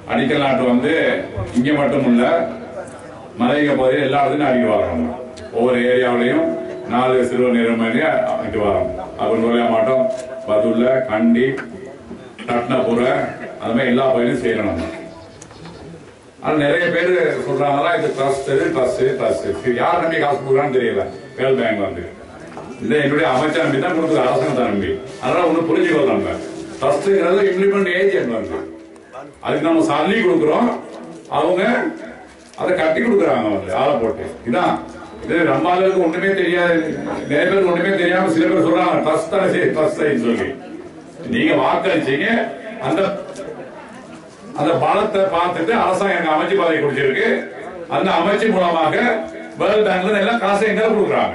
அடிக்கல் நாட்டு வந்து இங்க மட்டும் இல்ல மலையக பகுதியில் எல்லா இடத்துலையும் அடிக்க வரோம் ஒவ்வொரு ஏரியாவிலையும் நாலு சிறுவர் நிறுவனம் அடிக்க வரோம் அப்படி சொல்ல மாட்டோம் பதுல்ல கண்டி ரத்னபுர அது மாதிரி எல்லா பகுதியிலும் செய்யணும் நம்ம ஆனா நிறைய பேர் சொல்றாங்களா இது ட்ரஸ்ட் ட்ரஸ்ட் ட்ரஸ்ட் யார் நம்பி காசு கொடுக்குறான்னு தெரியல வேல் பேங்க் வந்து இது என்னுடைய அமைச்சர் நம்பி தான் கொடுக்குது அரசாங்கத்தை நம்பி அதனால ஒண்ணு புரிஞ்சுக்கொள்ள நம்ம ட்ரஸ்ட்ங்கிறது இம்ப்ளிமெண்ட் ஏஜென்ட் வந்து அதுக்கு நம்ம சல்லி கொடுக்குறோம் அவங்க அதை கட்டி கொடுக்குறாங்க வந்து ஆளை போட்டு இதான் இது நம்ம ஆளுக்கு ஒண்ணுமே தெரியாது நிறைய பேருக்கு ஒண்ணுமே தெரியாம சில பேர் சொல்றாங்க ட்ரஸ்ட் தானே சரி ட்ரஸ்ட் சொல்லி நீங்க வாக்களிச்சீங்க அந்த அந்த பணத்தை பார்த்துட்டு அரசாங்கம் எனக்கு அமைச்சு பதவி கொடுத்திருக்கு அந்த அமைச்சு மூலமாக வேர்ல்ட் பேங்க்ல எல்லாம் காசை எங்க கொடுக்குறாங்க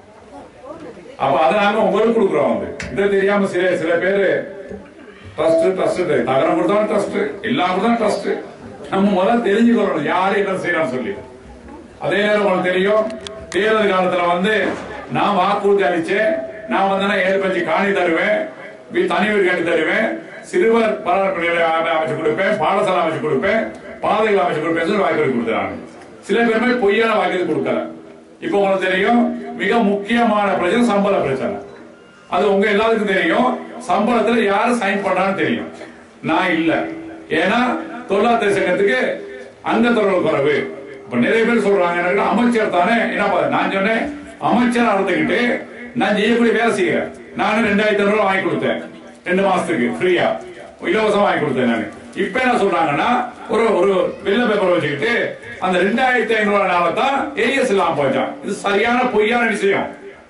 அப்ப அதை நாங்க உங்களுக்கு கொடுக்குறோம் வந்து இது தெரியாம சில சில பேரு ட்ரஸ்ட் ட்ரஸ்ட் தகரம் கொடுத்தாலும் ட்ரஸ்ட் எல்லாம் கொடுத்தாலும் ட்ரஸ்ட் நம்ம முதல்ல தெரிஞ்சுக்கொள்ளணும் யாரு என்ன செய்யறான்னு சொல்லி அதே நேரம் உங்களுக்கு தெரியும் தேர்தல் காலத்துல வந்து நான் வாக்குறுதி அளிச்சேன் நான் வந்து ஏழு பஞ்சு காணி தருவேன் வீ- தனி வீடு கட்டி தருவேன் சிறுவர் பராமரிப்பு நிலையம் அமை- அமைச்சு கொடுப்பேன் பாடசாலை அமைச்சு கொடுப்பேன் பாதைகள் அமைச்சு கொடுப்பேன் சொல்லி வாக்குறுதி கொடுத்தாங்க சில பேருமே பொய்யான வாக்குறுதி கொடுக்கல இப்போ உங்களுக்கு தெரியும் மிக முக்கியமான பிரச்சனை சம்பள பிரச்சனை அது உங்க எல்லாருக்கும் தெரியும் சம்பளத்துல யாரு சைன் பண்ணான்னு தெரியும் நான் இல்ல ஏன்னா தொழிலாளர் சங்கத்துக்கு அங்க தொடர்பு குறைவு இப்ப நிறைய பேர் சொல்றாங்க எனக்கு அமைச்சர் தானே என்ன பா- நான் சொன்னேன் அமைச்சர் நடந்துகிட்டு நான் செய்யக்கூடிய வேலை செய்யறேன் நானும் ரெண்டாயிரத்தி ஐநூறு ரூபாய் வாங்கி கொடுத்தேன் ரெண்டு மாசத்துக்கு ஃப்ரீயா இலவசம் வாங்கி கொடுத்தேன் நான் இப்ப என்ன சொல்றாங்கன்னா ஒரு ஒரு வெள்ள பேப்பர் வச்சுக்கிட்டு அந்த ரெண்டாயிரத்தி ஐநூறு ரூபாய் நாள தான் ஏஎஸ் இல்லாம போச்சான் இது சரியான பொய்யான விஷயம்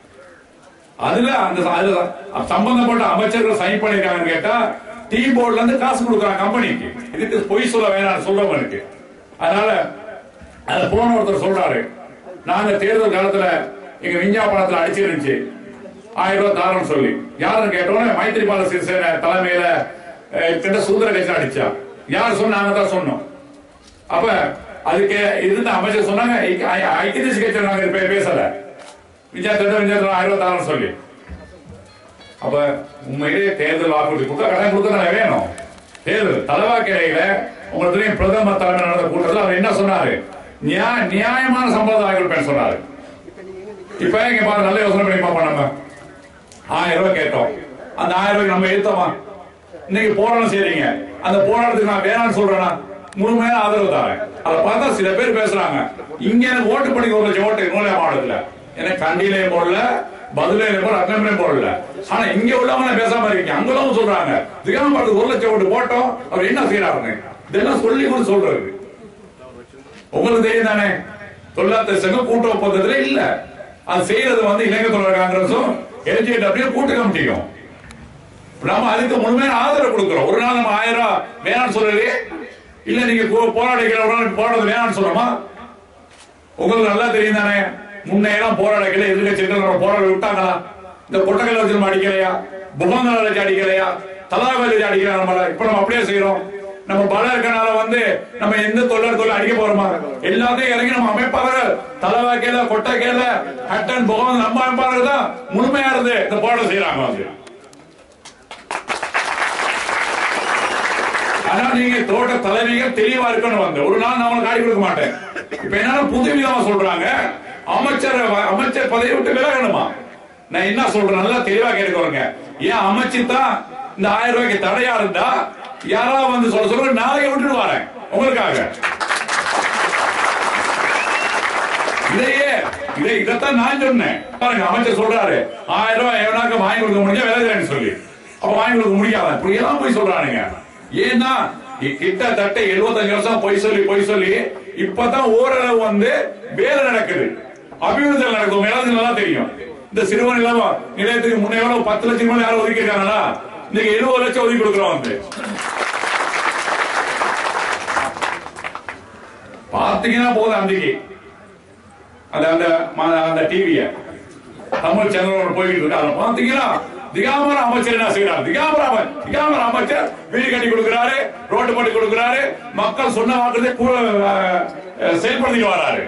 அதுல அந்த அதுல சம்பந்தப்பட்ட அமைச்சர்கள் சைன் பண்ணிருக்காங்கன்னு கேட்டா டீ போர்ட்ல இருந்து காசு கொடுக்குறாங்க கம்பெனிக்கு இதுக்கு பொய் சொல்ல வேணாம் சொல்றவனுக்கு அதனால அது போன ஒருத்தர் சொல்றாரு நாங்க தேர்தல் காலத்துல எங்க விஞ்ஞாபனத்துல அடிச்சிருந்துச்சு ஆயிரம் ரூபாய் தாரம் சொல்லி யாருன்னு கேட்டோன்னே மைத்திரிபால சிறிசேன தலைமையில அஹ், கிட்ட சுதந்திர கட்சி அடிச்சா யார் சொன்னாங்க தான் சொன்னோம் அப்ப அதுக்கு இருந்த அமைச்சர் சொன்னாங்க ஐ- ஐ- ஐக்கிய தேசிய கட்சி நாங்க பே- பேசல விஜயா தந்த விஜயா ஆயிரம் ரூபாய் தாரம் சொல்லி அப்ப உண்மையிலேயே தேர்தல் வாக்குறுதி கொடுத்தா கடன் கொடுக்க தானே வேணும் தேர்தல் தலைவாக்கிடையில உங்களுக்கு தெரியும் பிரதமர் தலைமை நடந்த கூட்டத்தில் அவர் என்ன சொன்னாரு நியாய நியாயமான சம்பளத்தை வாங்கி கொடுப்பேன்னு சொன்னாரு இப்ப இங்க பாருங்க நல்ல யோசனை பண்ணி பார்ப்போம் நம்ம ஆயிரம் ரூபாய் கேட்டோம் அந்த ஆயிரம் ரூபாய்க்கு நம்ம எடுத்தோமா இன்னைக்கு போராட்டம் செய்றீங்க அந்த போராட்டத்துக்கு நான் வேணாம்னு சொல்றேன்னா முழுமையான ஆதரவு தரேன் அதை பார்த்தா சில பேர் பேசுறாங்க இங்க எனக்கு ஓட்டு பண்ணி ஒரு லட்சம் ஓட்டு நூலே மாவட்டத்துல எனக்கு கண்டியிலையும் போடல பதிலையும் போடல அக்கம்பலையும் போடல ஆனா இங்க உள்ளவங்க நான் பேசாம இருக்கீங்க அங்க உள்ளவங்க சொல்றாங்க திகாம பாட்டுக்கு ஒரு லட்சம் ஓட்டு போட்டோம் அவர் என்ன செய்யறாருன்னு இதெல்லாம் சொல்லி கூட சொல்றது உங்களுக்கு தெரியும் தானே தொழிலாளர் சங்கம் கூட்ட ஒப்பந்தத்துல இல்ல அது செய்யறது வந்து இளைஞர் தொழிலாளர் காங்கிரஸும் எல்ஜிடபிள்யூ கூட்டு கமிட்டியும் நம்ம அதுக்கு முழுமையான ஆதரவு கொடுக்கிறோம் ஒரு நாள் நம்ம ஆயிரம் ரூபாய் வேணாம்னு சொல்லலையே இல்ல நீங்க போ- போராடிக்கிற ஒரு நாள் போராடுறது வேணாம்னு சொல்லணுமா உங்களுக்கு நல்லா தெரியும் தானே முன்னையெல்லாம் போராடக்கல எதிர்கட்சிகள் நம்ம போராட விட்டாங்களா இந்த கொட்டக்கல்ல வச்சு நம்ம அடிக்கலையா புகங்களை வச்சு அடிக்கலையா தலாவை வச்சு அடிக்கலாம் நம்மள இப்ப நம்ம அப்படியே செய்யறோம் நம்ம பலம் இருக்கனால வந்து நம்ம எந்த தொழிலாளர் தொழில் அடிக்க போறோமா எல்லாத்தையும் இறங்கி நம்ம அமைப்பாளர்கள் தலைவாக்கையில கொட்டைக்கையில ஹட்டன் புகம் நம்ம அமைப்பாளர்கள் தான் முழுமையா இருந்து இந்த போராட்டம் செய்யறாங்க வந்து ஆனா நீங்க தோட்ட தலைவிகள் தெளிவா இருக்கணும் வந்து ஒரு நாள் நான் உங்களுக்கு காடி கொடுக்க மாட்டேன் இப்ப என்னன்னா புது விதமா சொல்றாங்க அமைச்சர் அமைச்சர் பதவி விட்டு விலகணுமா நான் என்ன சொல்றேன் நல்லா தெளிவா கேட்டுக்கோங்க ஏன் அமைச்சு தான் இந்த ஆயிரம் ரூபாய்க்கு தடையா இருந்தா யாராவது வந்து சொல்ல சொல்ல நாளைக்கு விட்டுட்டு வரேன் உங்களுக்காக இதையே இதை இதைத்தான் நான் சொன்னேன் பாருங்க அமைச்சர் சொல்றாரு ஆயிரம் ரூபாய் எவனாக்க வாங்கி கொடுக்க முடிஞ்சா விலகிறேன்னு சொல்லி அப்ப வாங்கி கொடுக்க முடியாத இப்படி எல்லாம் போய் சொல்றானுங்க ஏன்னா இ- கிட்டத்தட்ட 75 வருஷம் பொய் சொல்லி பொய் சொல்லி இப்பதான் ஓரளவு வந்து வேலை நடக்குது அபிவிருத்தி நடக்குது உங்க எல்லாத்துக்கும் நல்லா தெரியும் இந்த சிறுவன் நிலவ நிலையத்துக்கு முன்னே எவ்வளவு பத்து லட்சம் மேல யாரும் ஒதுக்கி இருக்காங்களா இன்னைக்கு எழுபது லட்சம் ஒதுக்கி கொடுக்குறோம் வந்து பாத்தீங்கன்னா போதும் அன்றைக்கு அந்த அந்த ம- அந்த டிவிய தமிழ் சேனல் போய்கிட்டு இருக்கு அதை பாத்தீங்கன்னா திகாமர அமைச்சர் என்ன செய்யறாரு திகாமர அமை- திகாமர அமைச்சர் வீடு கட்டி கொடுக்கிறாரு ரோட்டு போட்டு கொடுக்கிறாரு மக்கள் சொன்ன வாக்குறதை கூட அஹ், அஹ், செயல்படுத்திட்டு வராரு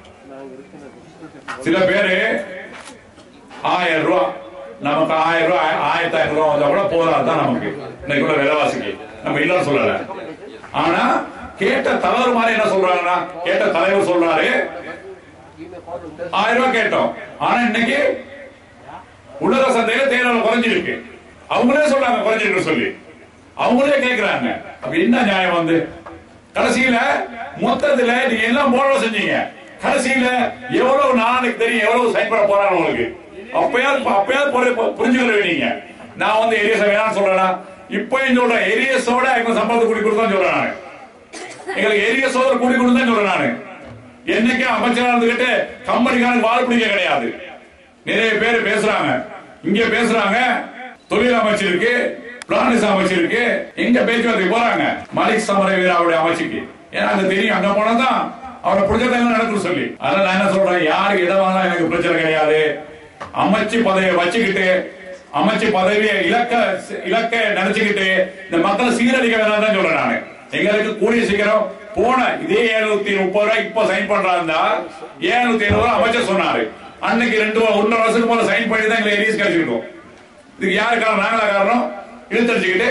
சில பேரு ஆயிரம் ரூபாய் நமக்கு ஆயிரம் ரூபாய் ஆயிரத்தி ஐநூறு ரூபாய் வந்தா கூட போதாது தான் நமக்கு இன்னைக்கு உள்ள விலைவாசிக்கு நம்ம இல்லைன்னு சொல்லல ஆனா கேட்ட தலைவர் மாதிரி என்ன சொல்றாங்கன்னா கேட்ட தலைவர் சொல்றாரு ஆயிரம் ரூபாய் கேட்டோம் ஆனா இன்னைக்கு உலக சந்தையில தேர்தல் குறைஞ்சிருக்கு அவங்களே சொல்றாங்க குறைஞ்சிருக்கு சொல்லி அவங்களே கேக்குறாங்க அப்ப என்ன நியாயம் வந்து கடைசியில மொத்தத்துல நீங்க எல்லாம் போராட செஞ்சீங்க கடைசியில எவ்வளவு நாளைக்கு தெரியும் எவ்வளவு சைன் பண்ண போறாங்க உங்களுக்கு அப்பயாவது அப்பயாவது புரி- புரிஞ்சுக்கல நீங்க நான் வந்து ஏரியஸ் வேணாம்னு சொல்றேன்னா இப்பயும் சொல்றேன் ஏரியஸோட எங்க சம்பளத்தை கூடி கொடுத்தான் சொல்றேன் நானு எங்களுக்கு ஏரியஸோட கூடி கொடுத்தான் சொல்றேன் நானு என்னைக்கு அமைச்சரா இருந்துகிட்டு கம்பெனிக்காரனுக்கு வாழ் பிடிக்க கிடையாது நிறைய பேர் பேசுறாங்க இங்க பேசுறாங்க தொழில் அமைச்சிருக்கு பிளானிஸ் அமைச்சிருக்கு எங்க பேச்சுவார்த்தை போறாங்க மாலிக் சமரவீர அவருடைய அமைச்சுக்கு ஏன்னா அங்க தெரியும் அங்க போனதான் அவரை பிடிச்சதெல்லாம் நடக்கும் சொல்லி அதனால நான் என்ன சொல்றேன் யாருக்கு எதை வாங்கினா எனக்கு பிரச்சனை கிடையாது அமைச்சு பதவியை வச்சுக்கிட்டு அமைச்சு பதவியை இலக்க இலக்க நினைச்சுக்கிட்டு இந்த மக்களை சீரழிக்க வேணாம் தான் சொல்றேன் நானு எங்களுக்கு கூடிய சீக்கிரம் போன இதே எழுநூத்தி முப்பது ரூபாய் இப்ப சைன் பண்றாருந்தா ஏழுநூத்தி எழுபது ரூபாய் அமைச்சர் சொன்னாரு அன்னைக்கு ரெண்டு வா- ஒன்றரை வருஷத்துக்கு போல சைன் பண்ணி தான் எங்களை எரிஸ் கிடைச்சிருக்கோம் இதுக்கு யாரு காரணம் நாங்களா காரணம் இழுத்தடிச்சுக்கிட்டு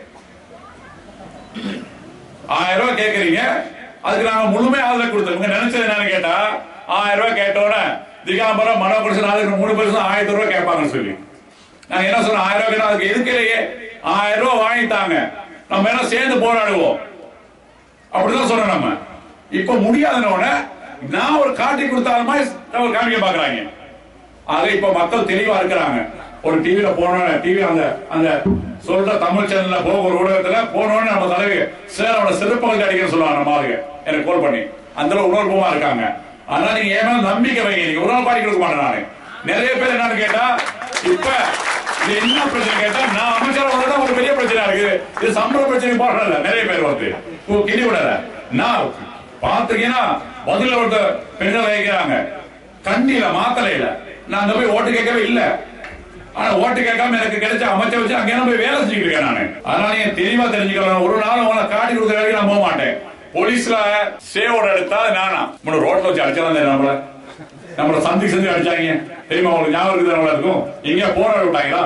ஆயிரம் ரூபாய் கேக்குறீங்க அதுக்கு நாங்க முழுமையா ஆதரவு கொடுத்தோம் இவங்க நினைச்சது என்னன்னு கேட்டா ஆயிரம் ரூபாய் கேட்டோன்னே திகாம்பரம் மனோ புருஷன் அதுக்கு மூணு பர்சன்ட் ஆயிரத்தி ரூபாய் கேட்பாங்கன்னு சொல்லி நாங்க என்ன சொன்னோம் ஆயிரம் ரூபாய் கேட்டா அதுக்கு எதுக்கலையே ஆயிரம் ரூபாய் வாங்கிட்டாங்க நம்ம என்ன சேர்ந்து போராடுவோம் அப்படிதான் சொன்னோம் நம்ம இப்ப முடியாதனோட நான் ஒரு காட்டி கொடுத்தாலுமே ஒரு காமிக்க பாக்குறாங்க ஆக இப்ப மக்கள் தெளிவா இருக்கிறாங்க ஒரு டிவில போனோட டிவி அந்த அந்த சொல்ற தமிழ் சேனல்ல போக ஒரு ஊடகத்துல போனோட நம்ம தலைவி சார் அவனை சிறப்புகள் அடிக்க சொல்லுவாங்க நம்ம ஆளுங்க எனக்கு கால் பண்ணி அந்த அளவு உணர்வுமா இருக்காங்க அதனால நீங்க ஏன் மேல நம்பிக்கை வைங்க நீங்க ஒரு நாள் பாடி கொடுக்க மாட்டேன் நானு நிறைய பேர் என்னன்னு கேட்டா இப்ப இது என்ன பிரச்சனை கேட்டா நான் அமைச்சர் வரதான் ஒரு பெரிய பிரச்சனை இருக்கு இது சம்பள பிரச்சனை போடுறல நிறைய பேர் வந்து ஓ, கிளி விடல நான் பாத்துக்கீங்கன்னா பதில ஒரு பெண்கள் வைக்கிறாங்க கண்டியில மாத்தலையில நான் அங்க போய் ஓட்டு கேட்கவே இல்ல ஆனா ஓட்டு கேட்காம எனக்கு கிடைச்ச அமைச்சர் வச்சு அங்க என்ன போய் வேலை செஞ்சுட்டு இருக்கேன் நானு அதனால நீங்க தெளிவா தெரிஞ்சுக்கலாம் ஒரு நாள் உங்களை காட்டி கொடுக்குற வரைக்கும் நான் போக மாட்டேன் போலீஸ்ல சேவோட எடுத்தா அது நானா முன்ன ரோட்ல வச்சு அடிச்சாலும் நம்மள நம்மள சந்தி சந்தி அடிச்சாங்க தெரியுமா உங்களுக்கு ஞாபகம் இருக்குது நம்மள இருக்கும் எங்க போராட விட்டாங்களா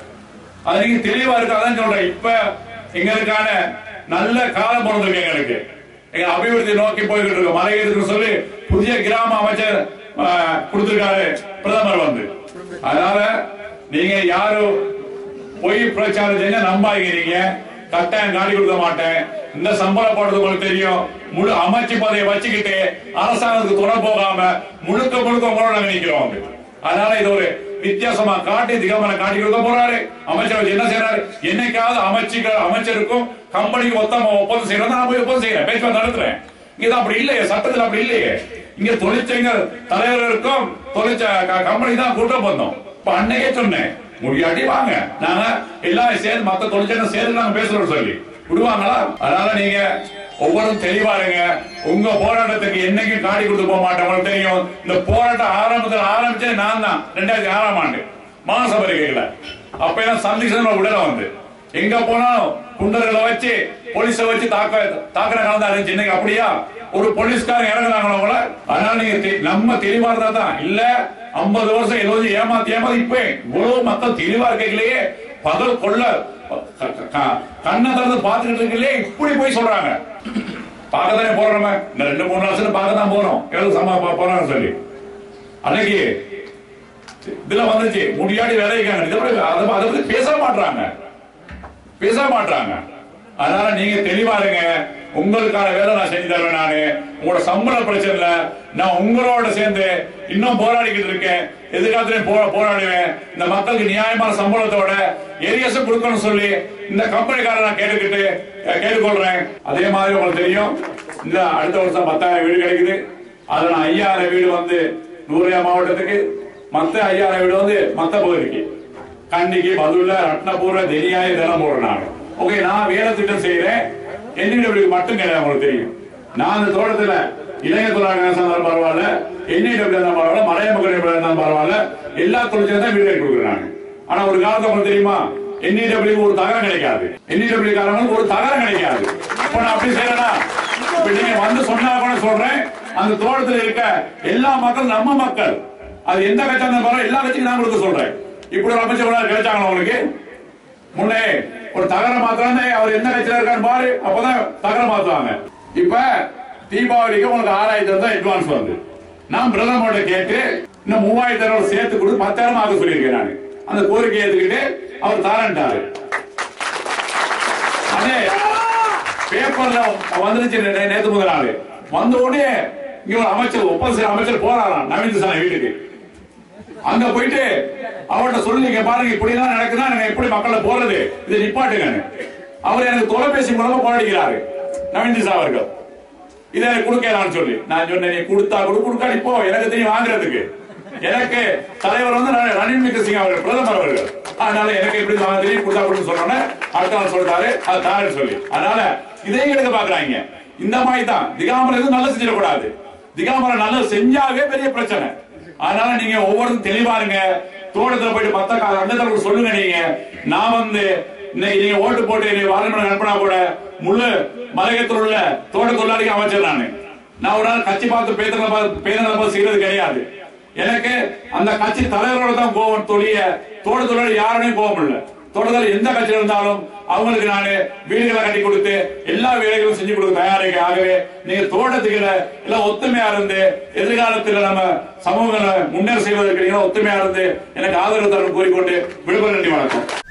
அது நீங்க தெளிவா இருக்கு அதான் சொல்றேன் இப்ப எங்களுக்கான நல்ல காலம் பிறந்திருக்கு எங்களுக்கு எங்க அபிவிருத்தி நோக்கி போய்கிட்டு இருக்கோம் மலையேதுக்கு சொல்லி புதிய கிராம அமைச்சர் ஆஹ், கொடுத்திருக்காரு பிரதமர் வந்து அதனால நீங்க யாரும் பொய் பிரச்சாரம் செஞ்சா நம்பாதீங்க கட்டாயம் காட்டி கொடுக்க மாட்டேன் இந்த சம்பளம் போடுறது உங்களுக்கு தெரியும் முழு அமைச்சு பதவியை வச்சுக்கிட்டு அரசாங்கத்துக்கு துணை போகாம முழுக்க முழுக்க உங்களோட நாங்க நிக்கிறோம் வந்து. அதனால இது ஒரு வித்தியாசமா காட்டி திகம்பரம் காட்டி கொடுக்க போறாரு அமைச்சர் வச்சு என்ன செய்யறாரு என்னைக்காவது அமைச்சுகள் அமைச்சருக்கும் கம்பெனிக்கு ஒத்தமா ஒப்பந்தம் செய்யறதா நான் போய் ஒப்பந்தம் செய்யறேன் பேச்சுவார்த்தை நடத்துறேன் இங்க அப்படி இல்லையே சட்டத்துல அப்படி இல்லையே இங்க தொழிற்சங்க தலைவருக்கும் தொழிற்ச க- கம்பெனி தான் கூட்டம் வந்தோம் இப்ப அன்னைக்கே சொன்னேன் முடியாட்டி வாங்க நாங்க எல்லாம் சேர்ந்து மத்த தொழிற்சங்கம் சேர்ந்து நாங்க பேசுறோம் சொல்லி விடுவாங்களா அதனால நீங்க ஒவ்வொரும் தெளிவா இருங்க உங்க போராட்டத்துக்கு என்னைக்கும் காட்டி கொடுத்து போக மாட்டேன் உங்களுக்கு தெரியும் இந்த போராட்டம் ஆரம்பத்தில் ஆரம்பிச்சது நான் தான் ரெண்டாயிரத்தி ஆறாம் ஆண்டு மாசபரிகைகளை அப்ப எல்லாம் சந்திச்சு விடல வந்து எங்க போனாலும் குண்டர்களை வச்சு போலீஸ வச்சு தாக்க தாக்குற காலம் தான் இருந்துச்சு இன்னைக்கு அப்படியா ஒரு போலீஸ்காரன் இறங்குறாங்களோ கூட அதனால நீங்க தெ- நம்ம தெளிவா இருந்தா தான் இல்ல ஐம்பது வருஷம் எழுபது ஏமாத்தி ஏமாத்தி இப்ப இவ்வளவு மக்கள் தெளிவா இருக்கலையே பகல் கொள்ள க- க- கண்ணை திறந்து பாத்துக்கிட்டு இருக்கலையே இப்படி போய் சொல்றாங்க பார்க்க தானே போறோம் நம்ம இந்த ரெண்டு மூணு வருஷத்துல பார்க்க தான் போறோம் எவ்வளவு சமா போறாங்க சொல்லி அன்னைக்கு இதுல வந்துச்சு முடியாடி விளைவிக்காங்க இதை பத்தி- அதை அதை பத்தி பேச மாட்டாங்க பேச மாட்டாங்க அதனால நீங்க தெளிவா இருங்க உங்களுக்கான வேலை நான் செஞ்சு தருவேன் நானு உங்களோட சம்பள பிரச்சனை இல்ல நான் உங்களோட சேர்ந்து இன்னும் போராடிக்கிட்டு இருக்கேன் எதிர்காலத்திலையும் போ போராடுவேன் இந்த மக்களுக்கு நியாயமான சம்பளத்தோட ஏரியஸ் கொடுக்கணும்னு சொல்லி இந்த கம்பெனிக்காரன் நான் கேட்டுக்கிட்டு அஹ், கேட்டுக்கொள்றேன் அதே மாதிரி உங்களுக்கு தெரியும் இந்த அடுத்த வருஷம் பத்தாயிரம் வீடு கிடைக்குது அதுல நான் ஐயாயிரம் வீடு வந்து நூறியா மாவட்டத்துக்கு மத்த ஐயாயிரம் வீடு வந்து மத்த பகுதிக்கு கண்டிக்கு பதுல ரத்னபூர்வ தெனியாய இதெல்லாம் போடுறேன் நான் ஓகே நான் வேலை திட்டம் செய்யறேன் என்இடபிள்யூ மட்டும் கிடையாது உங்களுக்கு தெரியும் நான் அந்த தோட்டத்துல இளைஞர் தொழிலாளர் இருந்தாலும் பரவாயில்ல என்இடபிள்யூ இருந்தாலும் பரவாயில்ல மலைய மக்கள் இருந்தாலும் பரவாயில்ல எல்லா தொழிற்சங்கம் தான் வீடு கட்டி கொடுக்குறாங்க ஆனா ஒரு காலத்துல உங்களுக்கு தெரியுமா என்இடபிள்யூ ஒரு தகரம் கிடைக்காது என்இடபிள்யூ காரங்களுக்கு ஒரு தகரம் கிடைக்காது இப்ப நான் அப்படி செய்யறேனா இப்ப நீங்க வந்து சொன்னா கூட சொல்றேன் அந்த தோட்டத்துல இருக்க எல்லா மக்கள் நம்ம மக்கள் அது எந்த கட்சியா இருந்தாலும் பரவாயில்ல எல்லா கட்சிக்கும் நான் கொடுக்க சொல்றேன் இப்படி ஒரு அமைச்சர் கூட கிடைச்சாங்களா உங்களுக்கு முன்னே ஒரு தகர மாத்திரம் அவர் எந்த கட்சியில இருக்கான்னு பாரு அப்பதான் தகர மாத்துவாங்க இப்ப தீபாவளிக்கு உங்களுக்கு ஆறாயிரத்தி தான் அட்வான்ஸ் வந்து நான் பிரதமரோட கேட்டு இன்னும் மூவாயிரத்தி ஐநூறு சேர்த்து கொடுத்து பத்தாயிரம் ஆக சொல்லியிருக்கேன் நான் அந்த கோரிக்கை ஏத்துக்கிட்டு அவர் தாரன்ட்டாரு அதே பேப்பர்ல வந்துருச்சு நே- நேத்து முதல் நாள் வந்த உடனே இங்க ஒரு அமைச்சர் ஒப்பந்த அமைச்சர் போறாராம் நவீன் சாமி வீட்டுக்கு அங்க போயிட்டு அவர்கிட்ட சொல்லி இங்க பாருங்க இப்படி எல்லாம் நடக்குதா நாங்க எப்படி மக்களை போறது இதை நிப்பாட்டுங்க அவர் எனக்கு தொலைபேசி மூலமா போராடுகிறாரு நவீன் திசா அவர்கள் இதை எனக்கு கொடுக்கலாம்னு சொல்லி நான் சொன்னேன் நீ கொடுத்தா கொடு கொடுக்காடி போ எனக்கு தெரியும் வாங்குறதுக்கு எனக்கு தலைவர் வந்து ர- ரணில் விக்ரமசிங்க அவர்கள் பிரதமர் அவர்கள் அதனால எனக்கு எப்படி வாங்க தெரியும் கொடுத்தா கொடுன்னு சொன்னோன்னே அடுத்த நாள் சொல்லிட்டாரு அது தாருன்னு சொல்லி அதனால இதையும் எடுக்க பாக்குறாங்க இந்த மாதிரி தான் திகாமரம் எதுவும் நல்லது செஞ்சிடக்கூடாது திகாமரம் நல்லது செஞ்சாவே பெரிய பிரச்சனை அதனால நீங்க ஒவ்வொருத்தரும் தெளிவா இருங்க தோட்டத்துல போயிட்டு மத்த கா- அந்த தரப்பு சொல்லுங்க நீங்க நான் வந்து இன்னைக்கு நீங்க ஓட்டு போட்டு என்னை வாரணம் அனுப்பினா கூட முழு மலையத்தில் உள்ள தோட்ட தொழிலாளிக்கு அமைச்சர் நானு நான் ஒரு நாள் கட்சி பார்த்து பேதங்களை பார்த்து பேதங்களை பார்த்து செய்யறது கிடையாது எனக்கு அந்த கட்சி தலைவரோட தான் கோவம் தொழிய தோட்ட தொழிலாளி யாருமே கோவம் இல்ல தோட்டத்தில் எந்த கட்சியில் இருந்தாலும் அவங்களுக்கு நானு வீடுகளை கட்டி கொடுத்து எல்லா வேலைகளும் செஞ்சு கொடுக்க தயாரிக்க ஆகவே நீங்க தோட்டத்துக்குள்ள எல்லாம் ஒத்துமையா இருந்து எதிர்காலத்தில் நம்ம சமூகங்களை முன்னேற செய்வதற்கு நீங்க ஒத்துமையா இருந்து எனக்கு ஆதரவு தரணும் கூறிக்கொண்டு விடுபட நன்றி வணக்கம்